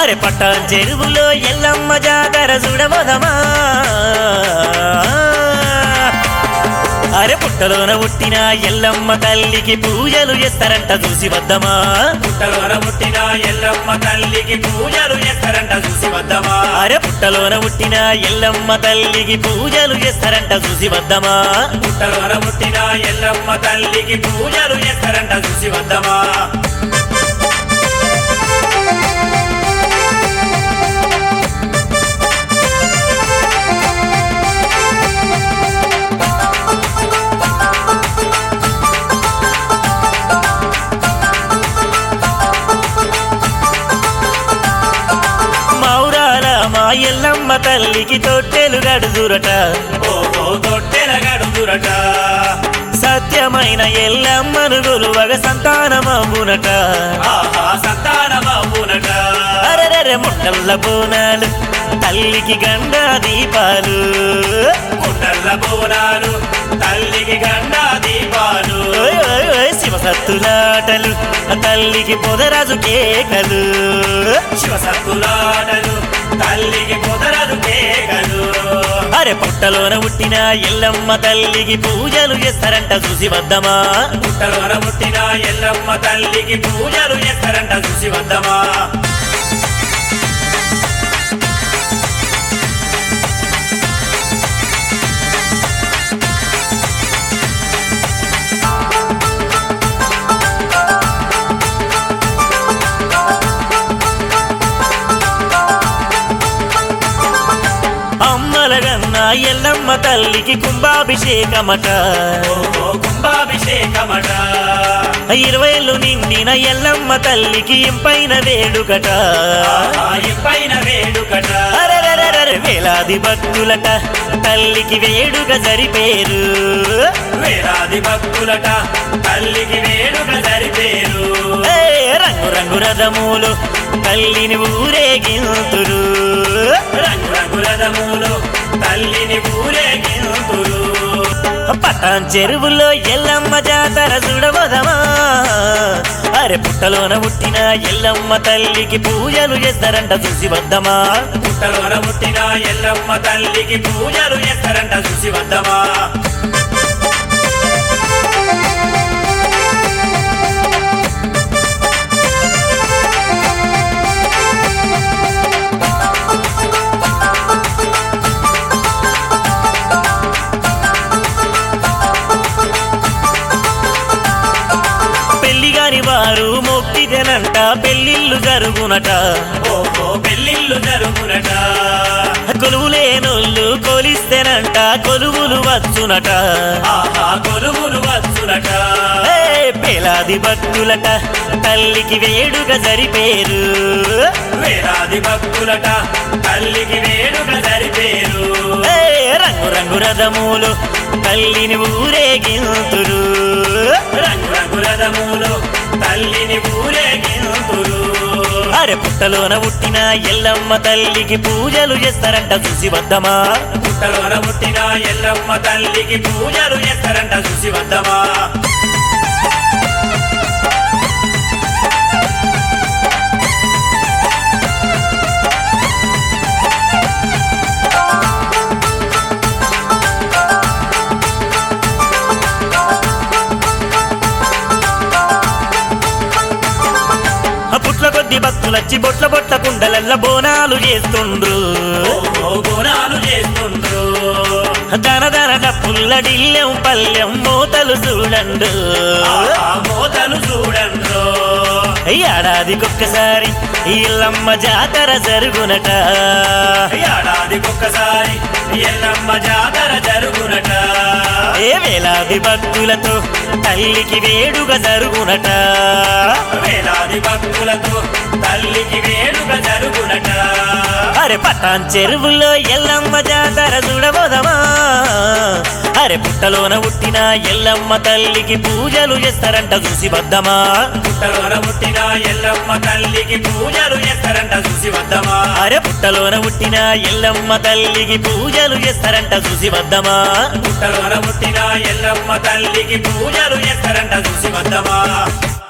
అరే పట్ట చెరువులో ఎల్లమ్మ జాతర చూడబోదమా అరే పుట్టలోన పుట్టిన ఎల్లమ్మ తల్లికి పూజలు చేస్తారంట చూసి వద్దమా పుట్టలోన పుట్టిన ఎల్లమ్మ తల్లికి పూజలు చేస్తారంట చూసి వద్దమా అరే పుట్టలోన పుట్టిన ఎల్లమ్మ తల్లికి పూజలు చేస్తారంట చూసి వద్దమా పుట్టలోన పుట్టిన ఎల్లమ్మ తల్లికి పూజలు చేస్తారంట చూసి వద్దమా మౌరాల మా ఎల్లమ్మ తల్లికి తొట్టెలు గడుదురట ఓహో తొట్టెల గడుదురట సత్యమైన ఎల్లమ్మను గొలువగ సంతానమవునట ఆహా సంతానమవునట అరెరెరె ముట్టల్ల బోనాలు తల్లికి గండ దీపాలు కుండల్ల బోనాలు తల్లికి గండా దీపాలు ఓయ్ ఓయ్ ఓయ్ శివసత్తులాటలు తల్లికి పొదరాజు కేకలు శివసత్తులాటలు తల్లికి కుదరదు కేకలు అరె పుట్టలోన పుట్టిన ఎల్లమ్మ తల్లికి పూజలు చేస్తారంట చూసి వద్దమా పుట్టలోన పుట్టిన ఎల్లమ్మ తల్లికి పూజలు చేస్తారంట చూసి వద్దమా అమ్మలగన్న ఎల్లమ్మ తల్లికి కుంభాభిషేకమట ఓ కుంభాభిషేకమట ఇరవైలు నిండిన ఎల్లమ్మ తల్లికి ఇంపైన వేడుకట ఆహా, ఇంపైన వేడుకట అరెరెరెరెరె వేలాది భక్తులట తల్లికి వేడుక జరిపేరు వేలాది భక్తులట తల్లికి వేడుక జరిపేరు ఏ రంగు రంగు రథములు తల్లిని ఊరేగింతురు రంగు రంగు రథములు తల్లిని ఊరేగింతురు పటాన్ చెరువులో ఎల్లమ్మ జాతర చూడబోదమా అరే పుట్టలోన పుట్టిన ఎల్లమ్మ తల్లికి పూజలు చేస్తారంట చూసి వద్దమా పుట్టలోన పుట్టిన ఎల్లమ్మ తల్లికి పూజలు చేస్తారంట చూసి వద్దమా పెళ్లి గాని వారు మొక్కితేనంట పెళ్లిళ్ళు జరుగునట ఓహో పెళ్ళిళ్ళు జరుగునట కొలువులేనోళ్ళు కొలిస్తేనంట కొలువులు వచ్చునట ఆహా కొలువులు వచ్చునట ఏ పేలాది భక్తులట తల్లికి వేడుక జరిపేరు వేలాది భక్తులట తల్లికి వేడుక జరిపేరు ఏ రంగు రంగు రథములు తల్లిని ఊరేగింతురు రంగు రంగు రథములు తల్లిని ఊరేగింతురు అరే పుట్టలోన పుట్టిన ఎల్లమ్మ తల్లికి పూజలు చేస్తారంట చూసి వద్దమా పుట్టలోన పుట్టిన ఎల్లమ్మ తల్లికి పూజలు చేస్తారంట చూసి వద్దమా ఆ పుట్ల కొద్ది భక్తులచ్చి బొట్ల బొట్ల కుండలల్ల బోనాలు చేస్తుండ్రు ఓహో గుణాలు చేస్తుండ్రు దన దన డప్పుల్ల డిల్లెం పల్లెం మూతలు చూడండు ఆ మోతలు చూడండ్రు ఏడాదికొక్కసారి ఇల్లమ్మ జాతర జరుగునట ఏడాదికొక్కసారి ఎల్లమ్మ జాతర జరుగునట ఏ వేలాది భక్తులతో తల్లికి వేడుక జరుగునట వేలాది భక్తులతో తల్లికి వేడుక జరుగునట అరే పటాన్ చెరువులో ఎల్లమ్మ జాతర చూడబోదమా అరే పుట్టలోన పుట్టిన ఎల్లమ్మ తల్లికి పూజలు చేస్తారంట చూసి వద్దమా పుట్టలోన పుట్టిన ఎల్లమ్మ తల్లికి పూజలు చేస్తారంట చూసి వద్దమా అరే పుట్టలోన పుట్టిన ఎల్లమ్మ తల్లికి పూజలు చేస్తారంట చూసి వద్దమా పుట్టలోన పుట్టిన ఎల్లమ్మ తల్లికి పూజలు చేస్తారంట చూసి వద్దమా